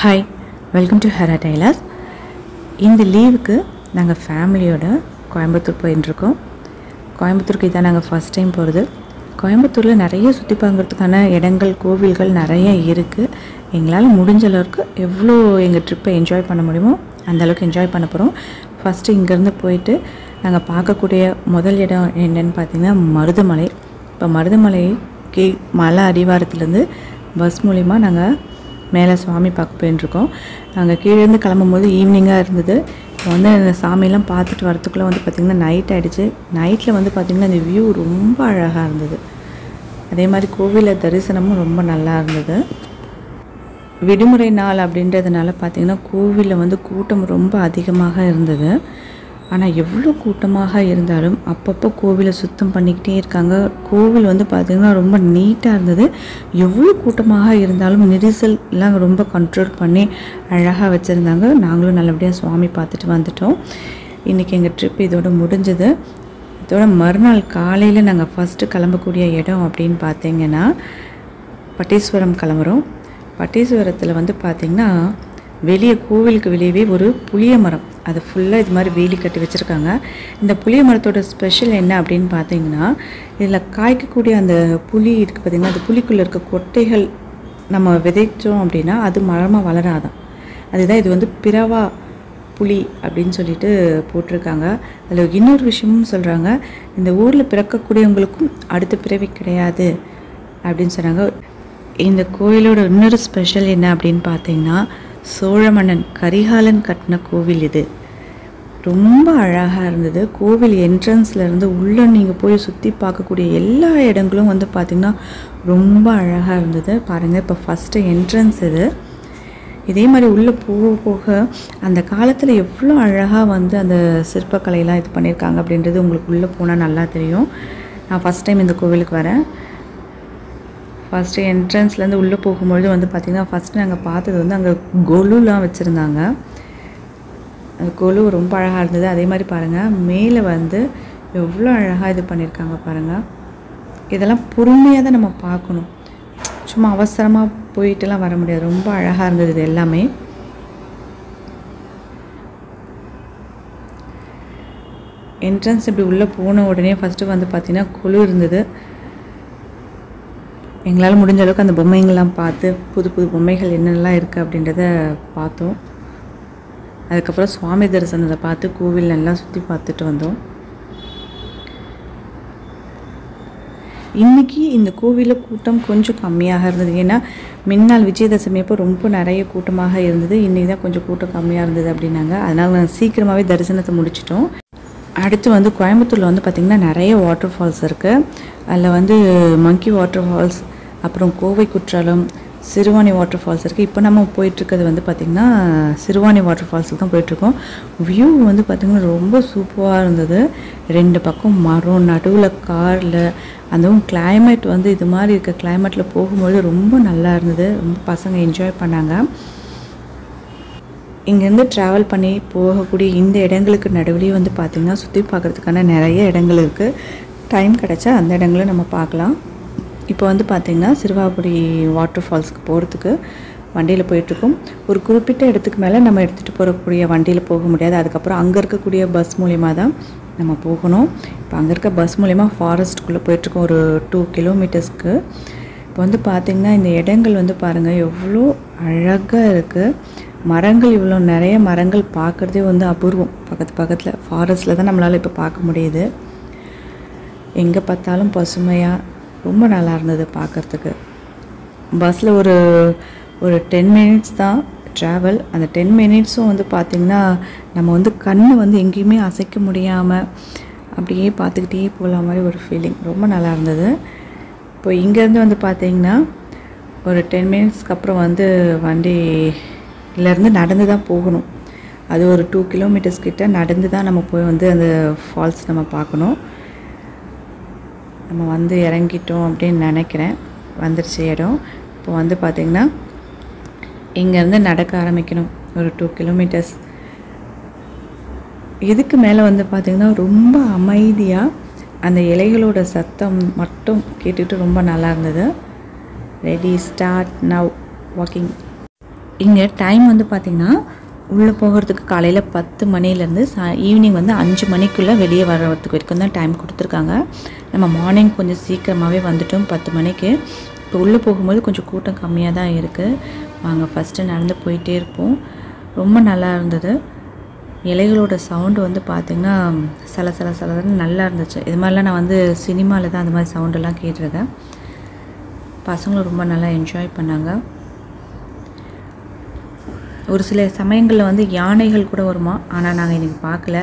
hi welcome to Hera tailors இந்த லீவுக்கு நாங்கள் ஃபேமிலியோட கோயம்புத்தூர் போயின்ட்டுருக்கோம் கோயம்புத்தூருக்கு இதான் நாங்கள் ஃபஸ்ட் டைம் போகிறது கோயம்புத்தூரில் நிறைய சுற்றி பார்க்குறதுக்கான இடங்கள் கோவில்கள் நிறைய இருக்குது எங்களால் முடிஞ்ச அளவுக்கு எவ்வளோ எங்கள் ட்ரிப்பை என்ஜாய் பண்ண முடியுமோ அந்த அளவுக்கு என்ஜாய் பண்ண போகிறோம் ஃபஸ்ட்டு இங்கேருந்து போயிட்டு நாங்கள் பார்க்கக்கூடிய முதல் இடம் என்னன்னு பார்த்தீங்கன்னா மருதமலை இப்போ மருதமலை கீ மலை அடிவாரத்துலேருந்து பஸ் மூலிமா நாங்கள் மேலே சுவாமி பார்க்க போயின்ட்டுருக்கோம் நாங்கள் கீழேருந்து கிளம்பும்போது ஈவினிங்காக இருந்தது இப்போ வந்து இந்த சாமியெல்லாம் பார்த்துட்டு வரத்துக்குள்ளே வந்து பார்த்திங்கன்னா நைட் ஆகிடுச்சு நைட்டில் வந்து பார்த்திங்கன்னா இந்த வியூ ரொம்ப அழகாக இருந்தது அதே மாதிரி கோவிலில் தரிசனமும் ரொம்ப நல்லா இருந்தது விடுமுறை நாள் அப்படின்றதுனால பார்த்திங்கன்னா கோவிலில் வந்து கூட்டம் ரொம்ப அதிகமாக இருந்தது ஆனால் எவ்வளோ கூட்டமாக இருந்தாலும் அப்பப்போ கோவிலை சுத்தம் பண்ணிக்கிட்டே இருக்காங்க கோவில் வந்து பார்த்திங்கன்னா ரொம்ப நீட்டாக இருந்தது எவ்வளோ கூட்டமாக இருந்தாலும் நெரிசல் எல்லாம் ரொம்ப கண்ட்ரோல் பண்ணி அழகாக வச்சுருந்தாங்க நாங்களும் நல்லபடியாக சுவாமி பார்த்துட்டு வந்துட்டோம் இன்றைக்கி எங்கள் ட்ரிப் இதோட முடிஞ்சது இதோட மறுநாள் காலையில் நாங்கள் ஃபஸ்ட்டு கிளம்பக்கூடிய இடம் அப்படின்னு பார்த்தீங்கன்னா பட்டீஸ்வரம் கிளம்புறோம் பட்டீஸ்வரத்தில் வந்து பார்த்திங்கன்னா வெளியே கோவிலுக்கு வெளியவே ஒரு புளிய மரம் அது ஃபுல்லாக இது மாதிரி வேலி கட்டி வச்சுருக்காங்க இந்த புளிய மரத்தோட ஸ்பெஷல் என்ன அப்படின்னு பார்த்தீங்கன்னா இதில் காய்க்கக்கூடிய அந்த புளி இருக்குது பார்த்திங்கன்னா அந்த புளிக்குள்ளே இருக்க கொட்டைகள் நம்ம விதைச்சோம் அப்படின்னா அது மரமாக வளராதான் அதுதான் இது வந்து பிறவா புலி அப்படின்னு சொல்லிட்டு போட்டிருக்காங்க அதில் இன்னொரு விஷயமும் சொல்கிறாங்க இந்த ஊரில் பிறக்கக்கூடியவங்களுக்கும் அடுத்த பிறவி கிடையாது அப்படின்னு சொன்னாங்க இந்த கோயிலோட இன்னொரு ஸ்பெஷல் என்ன அப்படின்னு பார்த்தீங்கன்னா சோழ மன்னன் கரிகாலன் கட்டின கோவில் இது ரொம்ப அழகாக இருந்தது கோவில் என்ட்ரன்ஸில் இருந்து உள்ளே நீங்கள் போய் சுற்றி பார்க்கக்கூடிய எல்லா இடங்களும் வந்து பார்த்திங்கன்னா ரொம்ப அழகாக இருந்தது பாருங்கள் இப்போ ஃபஸ்ட்டு என்ட்ரன்ஸ் இது இதே மாதிரி உள்ளே போக போக அந்த காலத்தில் எவ்வளோ அழகாக வந்து அந்த சிற்பக்கலையெல்லாம் இது பண்ணியிருக்காங்க அப்படின்றது உங்களுக்கு உள்ளே போனால் நல்லா தெரியும் நான் ஃபஸ்ட் டைம் இந்த கோவிலுக்கு வரேன் ஃபஸ்ட்டு என்ட்ரன்ஸ்லேருந்து உள்ளே போகும்பொழுது வந்து பார்த்திங்கன்னா ஃபஸ்ட்டு நாங்கள் பார்த்தது வந்து அங்கே கொலுலாம் வச்சுருந்தாங்க அந்த கொலு ரொம்ப அழகாக இருந்தது அதே மாதிரி பாருங்கள் மேலே வந்து எவ்வளோ அழகாக இது பண்ணியிருக்காங்க பாருங்கள் இதெல்லாம் பொறுமையாக தான் நம்ம பார்க்கணும் சும்மா அவசரமாக போயிட்டுலாம் வர முடியாது ரொம்ப அழகாக இருந்தது இது எல்லாமே என்ட்ரன்ஸ் இப்படி உள்ளே போன உடனே ஃபஸ்ட்டு வந்து பார்த்திங்கன்னா குழு இருந்தது எங்களால் முடிஞ்ச அளவுக்கு அந்த பொம்மைங்கள்லாம் பார்த்து புது புது பொம்மைகள் என்னென்னலாம் இருக்குது அப்படின்றத பார்த்தோம் அதுக்கப்புறம் சுவாமி தரிசனத்தை பார்த்து கோவில் எல்லாம் சுற்றி பார்த்துட்டு வந்தோம் இன்றைக்கி இந்த கோவிலில் கூட்டம் கொஞ்சம் கம்மியாக இருந்தது ஏன்னா முன்னாள் விஜயதசமி அப்போ ரொம்ப நிறைய கூட்டமாக இருந்தது இன்றைக்கி தான் கொஞ்சம் கூட்டம் கம்மியாக இருந்தது அப்படின்னாங்க அதனால் நாங்கள் சீக்கிரமாகவே தரிசனத்தை முடிச்சிட்டோம் அடுத்து வந்து கோயம்புத்தூரில் வந்து பார்த்திங்கன்னா நிறைய வாட்டர் ஃபால்ஸ் இருக்குது அதில் வந்து மங்கி வாட்டர் ஃபால்ஸ் அப்புறம் கோவை குற்றாலம் சிறுவாணி வாட்டர் ஃபால்ஸ் இருக்குது இப்போ நம்ம போயிட்டுருக்கிறது வந்து பார்த்திங்கன்னா சிறுவாணி வாட்டர் ஃபால்ஸுக்கு தான் போயிட்டுருக்கோம் வியூ வந்து பார்த்திங்கன்னா ரொம்ப சூப்பராக இருந்தது ரெண்டு பக்கம் மரம் நடுவில் காரில் அதுவும் கிளைமேட் வந்து இது மாதிரி இருக்க கிளைமேட்டில் போகும்போது ரொம்ப நல்லா இருந்தது ரொம்ப பசங்க என்ஜாய் பண்ணாங்க இங்கேருந்து ட்ராவல் பண்ணி போகக்கூடிய இந்த இடங்களுக்கு நடுவுலேயே வந்து பார்த்திங்கன்னா சுற்றி பார்க்குறதுக்கான நிறைய இடங்கள் இருக்குது டைம் கிடச்சா அந்த இடங்களை நம்ம பார்க்கலாம் இப்போ வந்து பார்த்திங்கன்னா சிறுவாபுரி வாட்டர் ஃபால்ஸ்க்கு போகிறதுக்கு வண்டியில் போயிட்டுருக்கோம் ஒரு குறிப்பிட்ட இடத்துக்கு மேலே நம்ம எடுத்துகிட்டு போகக்கூடிய வண்டியில் போக முடியாது அதுக்கப்புறம் அங்கே இருக்கக்கூடிய பஸ் மூலிமா தான் நம்ம போகணும் இப்போ அங்கே இருக்க பஸ் மூலிமா ஃபாரஸ்ட்டுக்குள்ளே போயிட்டுருக்கோம் ஒரு டூ கிலோமீட்டர்ஸ்க்கு இப்போ வந்து பார்த்திங்கன்னா இந்த இடங்கள் வந்து பாருங்கள் எவ்வளோ அழகாக இருக்குது மரங்கள் இவ்வளோ நிறைய மரங்கள் பார்க்குறதே வந்து அபூர்வம் பக்கத்து பக்கத்தில் ஃபாரஸ்ட்டில் தான் நம்மளால் இப்போ பார்க்க முடியுது எங்கே பார்த்தாலும் பசுமையாக ரொம்ப நல்லா இருந்தது பார்க்குறதுக்கு பஸ்ஸில் ஒரு ஒரு டென் மினிட்ஸ் தான் ட்ராவல் அந்த டென் மினிட்ஸும் வந்து பார்த்திங்கன்னா நம்ம வந்து கண்ணை வந்து எங்கேயுமே அசைக்க முடியாமல் அப்படியே பார்த்துக்கிட்டே போகலாம் மாதிரி ஒரு ஃபீலிங் ரொம்ப நல்லா இருந்தது இப்போ இங்கேருந்து வந்து பார்த்திங்கன்னா ஒரு டென் மினிட்ஸ்க்கு அப்புறம் வந்து வண்டியிலேருந்து நடந்து தான் போகணும் அது ஒரு டூ கிலோமீட்டர்ஸ் கிட்ட நடந்து தான் நம்ம போய் வந்து அந்த ஃபால்ஸ் நம்ம பார்க்கணும் நம்ம வந்து இறங்கிட்டோம் அப்படின்னு நினைக்கிறேன் வந்துருச்சு இடம் இப்போ வந்து பார்த்திங்கன்னா இங்கேருந்து நடக்க ஆரம்பிக்கணும் ஒரு டூ கிலோமீட்டர்ஸ் இதுக்கு மேலே வந்து பார்த்திங்கன்னா ரொம்ப அமைதியாக அந்த இலைகளோட சத்தம் மட்டும் கேட்டுட்டு ரொம்ப நல்லா இருந்தது ரெடி ஸ்டார்ட் நவ் வாக்கிங் இங்கே டைம் வந்து பார்த்திங்கன்னா உள்ளே போகிறதுக்கு காலையில் பத்து மணிலேருந்து சா ஈவினிங் வந்து அஞ்சு மணிக்குள்ளே வெளியே வர்றதுக்கு வரைக்கும் தான் டைம் கொடுத்துருக்காங்க நம்ம மார்னிங் கொஞ்சம் சீக்கிரமாகவே வந்துட்டோம் பத்து மணிக்கு இப்போ உள்ளே போகும்போது கொஞ்சம் கூட்டம் கம்மியாக தான் இருக்குது வாங்க ஃபஸ்ட்டு நடந்து போயிட்டே இருப்போம் ரொம்ப நல்லா இருந்தது இலைகளோட சவுண்டு வந்து பார்த்திங்கன்னா சல சல சலன்னு நல்லா இருந்துச்சு இது மாதிரிலாம் நான் வந்து சினிமாவில் தான் அந்த மாதிரி சவுண்டெல்லாம் கேட்டிருக்கேன் பசங்களும் ரொம்ப நல்லா என்ஜாய் பண்ணாங்க ஒரு சில சமயங்களில் வந்து யானைகள் கூட வருமா ஆனால் நாங்கள் இன்றைக்கி பார்க்கல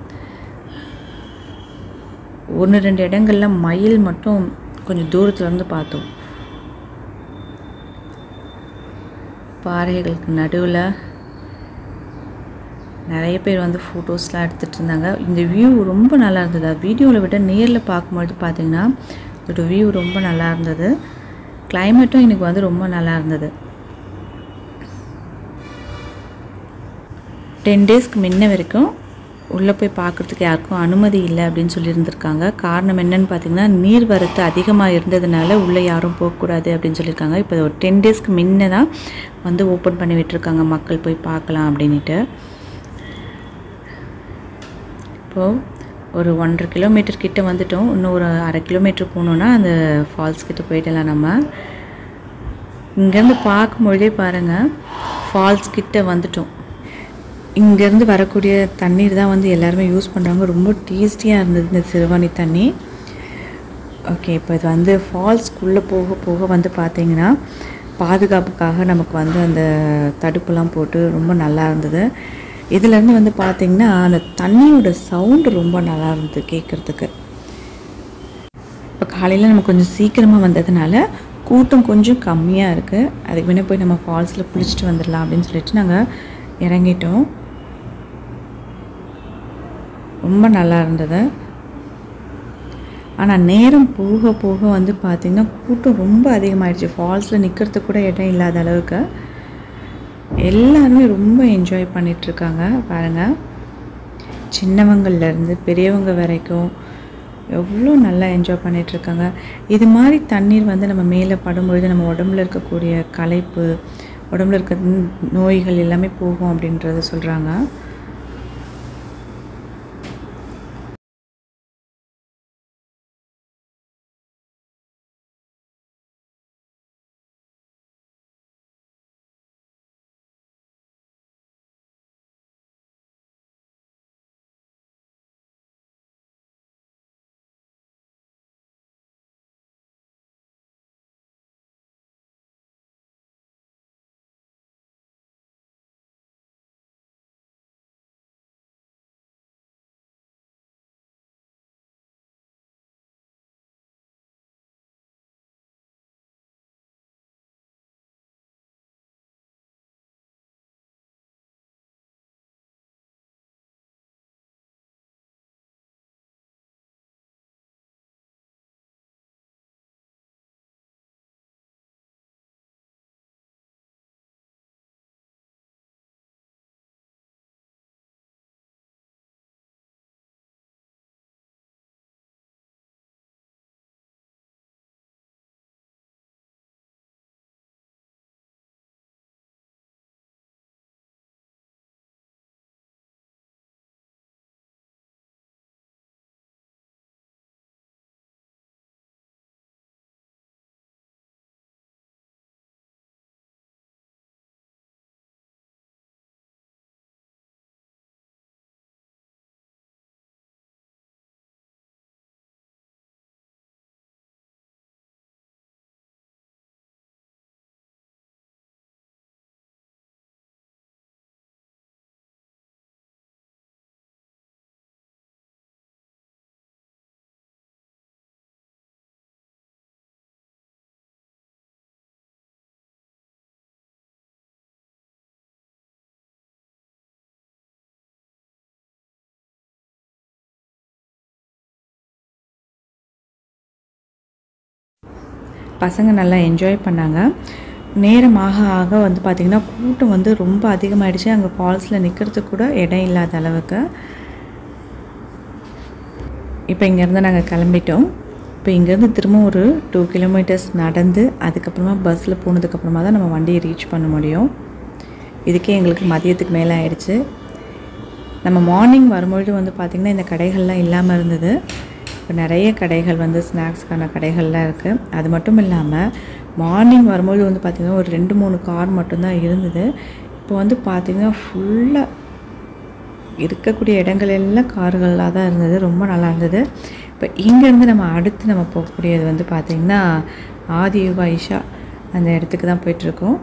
ஒன்று ரெண்டு இடங்கள்ல மயில் மட்டும் கொஞ்சம் தூரத்துல இருந்து பார்த்தோம் பாறைகளுக்கு நடுவில் நிறைய பேர் வந்து ஃபோட்டோஸ்லாம் எடுத்துகிட்டு இருந்தாங்க இந்த வியூ ரொம்ப நல்லா இருந்தது வீடியோவில் விட நேரில் பார்க்கும்பொழுது பார்த்தீங்கன்னா இதோட வியூ ரொம்ப நல்லா இருந்தது கிளைமேட்டும் எனக்கு வந்து ரொம்ப நல்லா இருந்தது டென் டேஸ்க்கு முன்ன வரைக்கும் உள்ளே போய் பார்க்குறதுக்கு யாருக்கும் அனுமதி இல்லை அப்படின்னு சொல்லியிருந்திருக்காங்க காரணம் என்னன்னு பார்த்தீங்கன்னா நீர்வரத்து அதிகமாக இருந்ததுனால உள்ளே யாரும் போகக்கூடாது அப்படின்னு சொல்லியிருக்காங்க இப்போ ஒரு டென் டேஸ்க்கு முன்ன தான் வந்து ஓப்பன் பண்ணி விட்டுருக்காங்க மக்கள் போய் பார்க்கலாம் அப்படின்ட்டு இப்போது ஒரு ஒன்றரை கிலோமீட்டர் கிட்ட வந்துட்டோம் இன்னும் ஒரு அரை கிலோமீட்டர் போனோன்னா அந்த ஃபால்ஸ் கிட்ட போயிடலாம் நம்ம இங்கேருந்து பார்க்கும்பொழுதே பாருங்கள் ஃபால்ஸ் கிட்ட வந்துட்டோம் இங்கேருந்து வரக்கூடிய தண்ணீர் தான் வந்து எல்லாருமே யூஸ் பண்ணுறாங்க ரொம்ப டேஸ்டியாக இருந்தது இந்த சிறுவாணி தண்ணி ஓகே இப்போ இது வந்து ஃபால்ஸ்க்குள்ளே போக போக வந்து பார்த்தீங்கன்னா பாதுகாப்புக்காக நமக்கு வந்து அந்த தடுப்புலாம் போட்டு ரொம்ப நல்லா இருந்தது இதுலேருந்து வந்து பார்த்திங்கன்னா அந்த தண்ணியோட சவுண்டு ரொம்ப நல்லா இருந்தது கேட்குறதுக்கு இப்போ காலையில் நம்ம கொஞ்சம் சீக்கிரமாக வந்ததுனால கூட்டம் கொஞ்சம் கம்மியாக இருக்குது அதுக்கு முன்னே போய் நம்ம ஃபால்ஸில் குளிச்சுட்டு வந்துடலாம் அப்படின்னு சொல்லிட்டு நாங்கள் இறங்கிட்டோம் ரொம்ப நல்லா இருந்தது ஆனால் நேரம் போக போக வந்து பார்த்திங்கன்னா கூட்டம் ரொம்ப அதிகமாகிடுச்சு ஃபால்ஸில் நிற்கிறதுக்கு கூட இடம் இல்லாத அளவுக்கு எல்லாருமே ரொம்ப என்ஜாய் பண்ணிகிட்ருக்காங்க பாருங்கள் சின்னவங்கள்லேருந்து பெரியவங்க வரைக்கும் எவ்வளோ நல்லா என்ஜாய் பண்ணிகிட்ருக்காங்க இது மாதிரி தண்ணீர் வந்து நம்ம மேலே படும்பொழுது நம்ம உடம்புல இருக்கக்கூடிய களைப்பு உடம்புல இருக்க நோய்கள் எல்லாமே போகும் அப்படின்றத சொல்கிறாங்க பசங்க நல்லா என்ஜாய் பண்ணாங்க நேரம் ஆக ஆக வந்து பார்த்திங்கன்னா கூட்டம் வந்து ரொம்ப அதிகமாகிடுச்சு அங்கே ஃபால்ஸில் நிற்கிறதுக்கு கூட இடம் இல்லாத அளவுக்கு இப்போ இங்கேருந்து நாங்கள் கிளம்பிட்டோம் இப்போ இங்கேருந்து திரும்ப ஒரு டூ கிலோமீட்டர்ஸ் நடந்து அதுக்கப்புறமா பஸ்ஸில் போனதுக்கப்புறமா தான் நம்ம வண்டியை ரீச் பண்ண முடியும் இதுக்கே எங்களுக்கு மதியத்துக்கு மேலே ஆயிடுச்சு நம்ம மார்னிங் வரும்பொழுது வந்து பார்த்திங்கன்னா இந்த கடைகள்லாம் இல்லாமல் இருந்தது இப்போ நிறைய கடைகள் வந்து ஸ்நாக்ஸ்க்கான கடைகள்லாம் இருக்குது அது மட்டும் இல்லாமல் மார்னிங் வரும்போது வந்து பார்த்திங்கன்னா ஒரு ரெண்டு மூணு கார் மட்டும்தான் இருந்தது இப்போ வந்து பார்த்திங்கன்னா ஃபுல்லாக இருக்கக்கூடிய இடங்கள் எல்லாம் கார்களாக தான் இருந்தது ரொம்ப நல்லா இருந்தது இப்போ இங்கேருந்து நம்ம அடுத்து நம்ம போகக்கூடியது வந்து பார்த்திங்கன்னா ஆதியுகா இஷா அந்த இடத்துக்கு தான் போயிட்டுருக்கோம்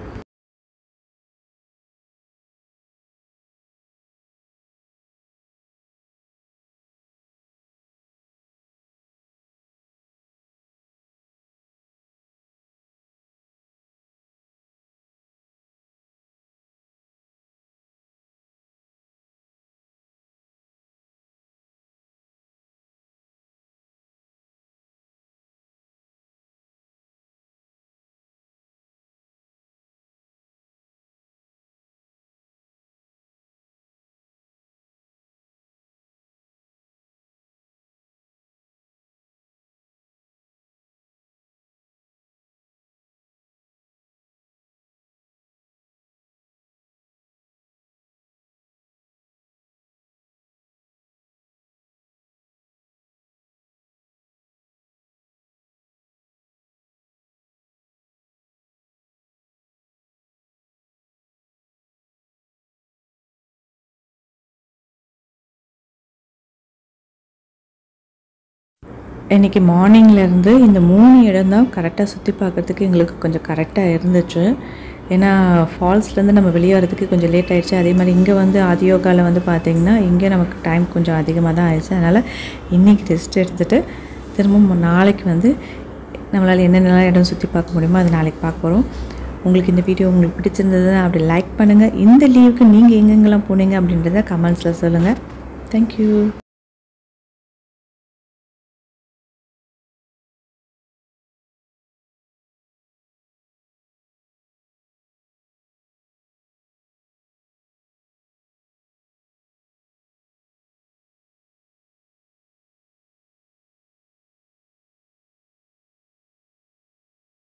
இன்றைக்கி மார்னிங்லேருந்து இந்த மூணு இடம் தான் கரெக்டாக சுற்றி பார்க்குறதுக்கு எங்களுக்கு கொஞ்சம் கரெக்டாக இருந்துச்சு ஏன்னா ஃபால்ஸ்லேருந்து நம்ம வெளியே வரதுக்கு கொஞ்சம் லேட் ஆயிடுச்சு அதே மாதிரி இங்கே வந்து ஆதியோகாவில் வந்து பார்த்திங்கன்னா இங்கே நமக்கு டைம் கொஞ்சம் அதிகமாக தான் ஆயிடுச்சு அதனால் இன்றைக்கி ரெஸ்ட் எடுத்துகிட்டு திரும்ப நாளைக்கு வந்து நம்மளால் என்னென்னலாம் இடம் சுற்றி பார்க்க முடியுமோ அது நாளைக்கு பார்க்க போகிறோம் உங்களுக்கு இந்த வீடியோ உங்களுக்கு பிடிச்சிருந்ததுன்னா அப்படி லைக் பண்ணுங்கள் இந்த லீவுக்கு நீங்கள் எங்கெங்கெல்லாம் போனீங்க அப்படின்றத கமெண்ட்ஸில் சொல்லுங்கள் தேங்க்யூ